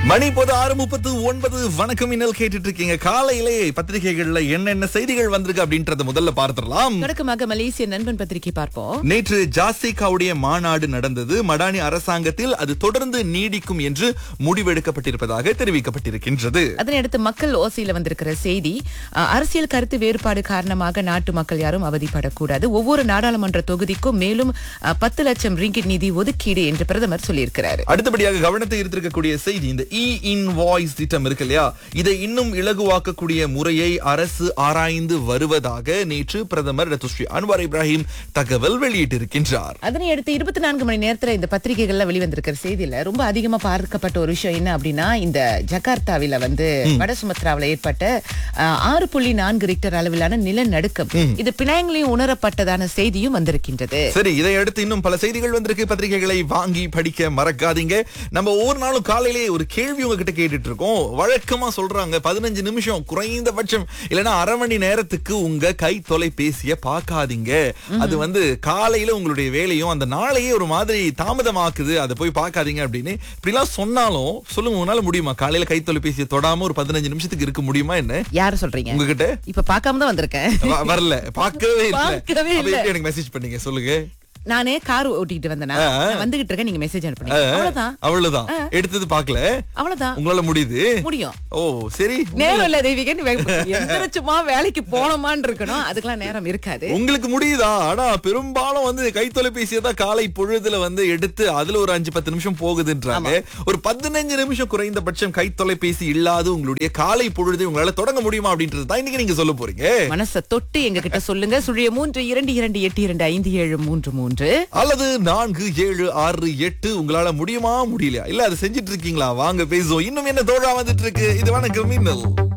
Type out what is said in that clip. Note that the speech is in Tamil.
மணி இப்போது ஆறு முப்பத்து ஒன்பது வணக்கம் இன்னல் கேட்டுட்டு இருக்கீங்க காலையிலே பத்திரிகைகள்ல என்னென்ன செய்திகள் வந்திருக்கு அப்படின்றத முதல்ல பார்த்துடலாம் தொடக்கமாக மலேசிய நண்பன் பத்திரிகை பார்ப்போம் நேற்று ஜாசிகாவுடைய மாநாடு நடந்தது மடானி அரசாங்கத்தில் அது தொடர்ந்து நீடிக்கும் என்று முடிவெடுக்கப்பட்டிருப்பதாக தெரிவிக்கப்பட்டிருக்கின்றது அதனையடுத்து மக்கள் ஓசையில வந்திருக்கிற செய்தி அஹ், அரசியல் கருத்து வேறுபாடு காரணமாக நாட்டு மக்கள் யாரும் அவதிப்படக்கூடாது ஒவ்வொரு நாடாளுமன்ற தொகுதிக்கும் மேலும் அஹ், பத்து லட்சம் ரிங்கிட் நிதி ஒதுக்கீடு என்று பிரதமர் சொல்லியிருக்கிறாரு அடுத்தபடியாக கவனத்தை ஈர்த்திருக்கக்கூடிய செய்தி இந்த இ இன்வாய்ஸ் திட்டம் இருக்கு இல்லையா இதை இன்னும் இலகுவாக்கக்கூடிய முறையை அரசு ஆராய்ந்து வருவதாக நேற்று பிரதமர் ரத்துஸ்ரீ அன்வார் இப்ராஹிம் தகவல் வெளியிட்டிருக்கின்றார் அதனை அடுத்து இருபத்தி நான்கு மணி நேரத்துல இந்த பத்திரிகைகள்ல வெளிவந்திருக்கிற செய்தியில ரொம்ப அதிகமா பார்க்கப்பட்ட ஒரு விஷயம் என்ன அப்படின்னா இந்த ஜகார்த்தாவில வந்து வட சுமத்ராவில ஏற்பட்ட அஹ், ஆறு புள்ளி நான்கு ரிக்டர் அளவிலான நிலநடுக்கம் இது பினாங்கிலையும் உணரப்பட்டதான செய்தியும் வந்திருக்கின்றது சரி இதை அடுத்து இன்னும் பல செய்திகள் வந்திருக்கு பத்திரிகைகளை வாங்கி படிக்க மறக்காதீங்க நம்ம ஒவ்வொரு நாளும் காலையிலே ஒரு கேள்வி உங்ககிட்ட கேட்டுட்டு இருக்கோம் வழக்கமா சொல்றாங்க பதினஞ்சு நிமிஷம் குறைந்தபட்சம் இல்லைன்னா அரை மணி நேரத்துக்கு உங்க கை தொலைபேசிய பார்க்காதீங்க அது வந்து காலையில உங்களுடைய வேலையும் அந்த நாளையே ஒரு மாதிரி தாமதமாக்குது அதை போய் பார்க்காதீங்க அப்படின்னு இப்படிலாம் சொன்னாலும் சொல்லுங்க உங்களால முடியுமா காலையில கை தொலைபேசியை தொடாம ஒரு பதினஞ்சு நிமிஷத்துக்கு இருக்க முடியுமா என்ன யார சொல்றீங்க உங்ககிட்ட இப்ப பார்க்காம தான் வந்திருக்கேன் வ- வரல பார்க்கவே இல்ல பார்க்கவே அப்ப இல்ல. எப்படி எனக்கு மெசேஜ் பண்ணீங்க சொல்லுங்க நானே கார் ஓட்டிட்டு வந்தேனா ஆ. நான் வந்துகிட்டு இருக்கேன் நீங்க மெசேஜ் அனுப்புனீங்க அவ்வளவுதான் அவ்வளவுதான் எடுத்தது பார்க்கல அவ்வளவுதான் உங்களால முடியுது முடியும் ஓ சரி நேரம் இல்ல தெய்வீகன் எந்திரச்சுமா வேலைக்கு போனோமான்னு இருக்கணும் அதுக்கெல்லாம் நேரம் இருக்காது உங்களுக்கு முடியுதா ஆனா பெரும்பாலும் வந்து கை தொலைபேசியை தான் காலை பொழுதுல வந்து எடுத்து அதுல ஒரு அஞ்சு பத்து நிமிஷம் போகுதுன்றாங்க ஒரு பதினஞ்சு நிமிஷம் குறைந்தபட்சம் கை தொலைபேசி இல்லாத உங்களுடைய காலை பொழுதை உங்களால தொடங்க முடியுமா அப்படின்றது தான் இன்னைக்கு நீங்க சொல்ல போறீங்க மனச தொட்டு எங்க கிட்ட சொல்லுங்க சுழிய மூன்று இரண்டு இரண்டு எட்டு இரண்டு ஐந்து ஏழு மூன்று மூன்று அல்லது நான்கு ஏழு ஆறு எட்டு உங்களால முடியுமா முடியலையா இல்ல அதை செஞ்சிட்டு இருக்கீங்களா வாங்க பேசுவோம் இன்னும் என்ன தோழா வந்துட்டு இருக்கு இது வணக்கம் மின்னல்